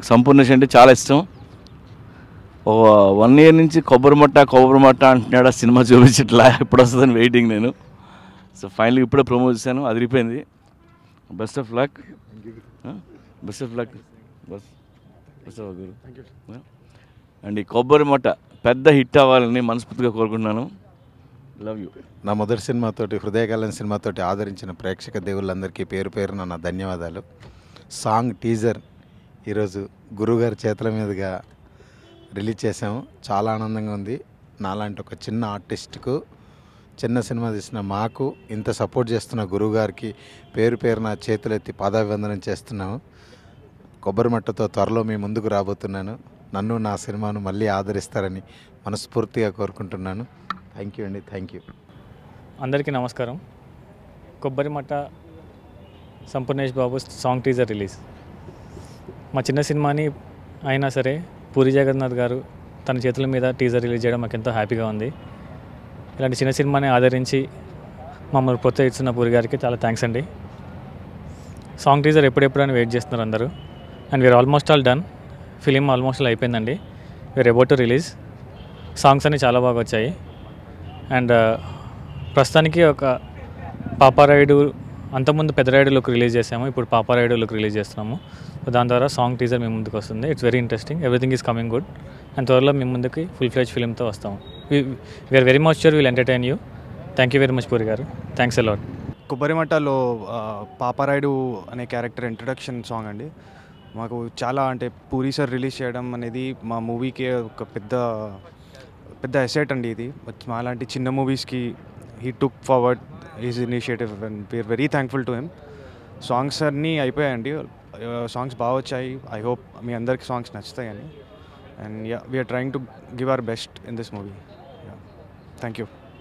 సంపూర్ణేష్ అంటే చాలా ఇష్టం ఓ వన్ ఇయర్ నుంచి కొబ్బరి మట్ట కొబ్బరి మట్ట అంటున్నాడు ఆ సినిమా చూపించట్లా ఎప్పుడు వస్తుందని వెయిటింగ్ నేను సో ఫైనల్ ఇప్పుడే ప్రమోట్ చేశాను అదిరిపోయింది best of luck best of luck boss best of గురు అండ్ ఈ కొబ్బరి మట్ట పెద్ద హిట్ అవ్వాలని మనస్ఫూర్తిగా కోరుకుంటున్నాను లవ్ యూ నా మొదటి సినిమాతోటి హృదయకాలం సినిమాతోటి ఆదరించిన ప్రేక్షక దేవుళ్ళందరికీ పేరు పేరున నా ధన్యవాదాలు సాంగ్ టీజర్ ఈరోజు గురుగారి చేతుల మీదుగా రిలీజ్ చేసాము చాలా ఆనందంగా ఉంది నాలాంటి ఒక చిన్న ఆర్టిస్ట్కు చిన్న సినిమా తీసిన మాకు ఇంత సపోర్ట్ చేస్తున్న గురువుగారికి పేరు పేరున చేతులెత్తి పాదాభివందనం చేస్తున్నాము కొబ్బరి మట్టతో త్వరలో మీ ముందుకు రాబోతున్నాను నన్ను నా సినిమాను మళ్ళీ ఆదరిస్తారని మనస్ఫూర్తిగా కోరుకుంటున్నాను థ్యాంక్ యూ అండి థ్యాంక్ యూ అందరికీ నమస్కారం Kobbari Matta Sampoornesh Babu song teaser release మా చిన్న సినిమాని అయినా సరే పూరి జగన్నాథ్ గారు తన చేతుల మీద టీజర్ రిలీజ్ చేయడం మాకు ఎంతో హ్యాపీగా ఉంది ఇలాంటి చిన్న సినిమాని ఆదరించి మమ్మల్ని ప్రోత్సహిస్తున్న పూరి గారికి చాలా థ్యాంక్స్ అండి సాంగ్ టీజర్ ఎప్పుడెప్పుడు అని వెయిట్ చేస్తున్నారు అందరూ and we're almost all done film almost all అయిపోయిందండి we're about to release songs అన్నీ చాలా బాగా వచ్చాయి అండ్ ప్రస్తుతానికి ఒక పాపారాయుడు అంతకుముందు పెద్దరాయుడు లుక్ రిలీజ్ చేసాము ఇప్పుడు పాపారాయుడు లుక్ రిలీజ్ చేస్తున్నాము సో దాని ద్వారా సాంగ్ టీజర్ మీ ముందుకు వస్తుంది it's very interesting everything is coming good and త్వరలో మీ ముందుకి ఫుల్ ఫ్లెజ్ ఫిల్మ్తో వస్తాము we're very much sure will entertain you thank you very much Puri గారు థ్యాంక్స్ అలాట్ కొబ్బరిమట్టలో ఆ, పాపారాయుడు అనే క్యారెక్టర్ ఇంట్రడక్షన్ సాంగ్ అండి మాకు చాలా అంటే పూరి సార్ రిలీజ్ చేయడం అనేది మా మూవీకి ఒక పెద్ద పెద్ద ఎసెట్ అండి ఇది మాలాంటి చిన్న మూవీస్కి he took forward is initiative and we're very thankful to him songs అన్నీ అయిపోయాయండి సాంగ్స్ బాగా వచ్చాయి ఐ హోప్ మీ అందరికి సాంగ్స్ నచ్చుతాయని and yeah we're trying to give our best in this movie thank you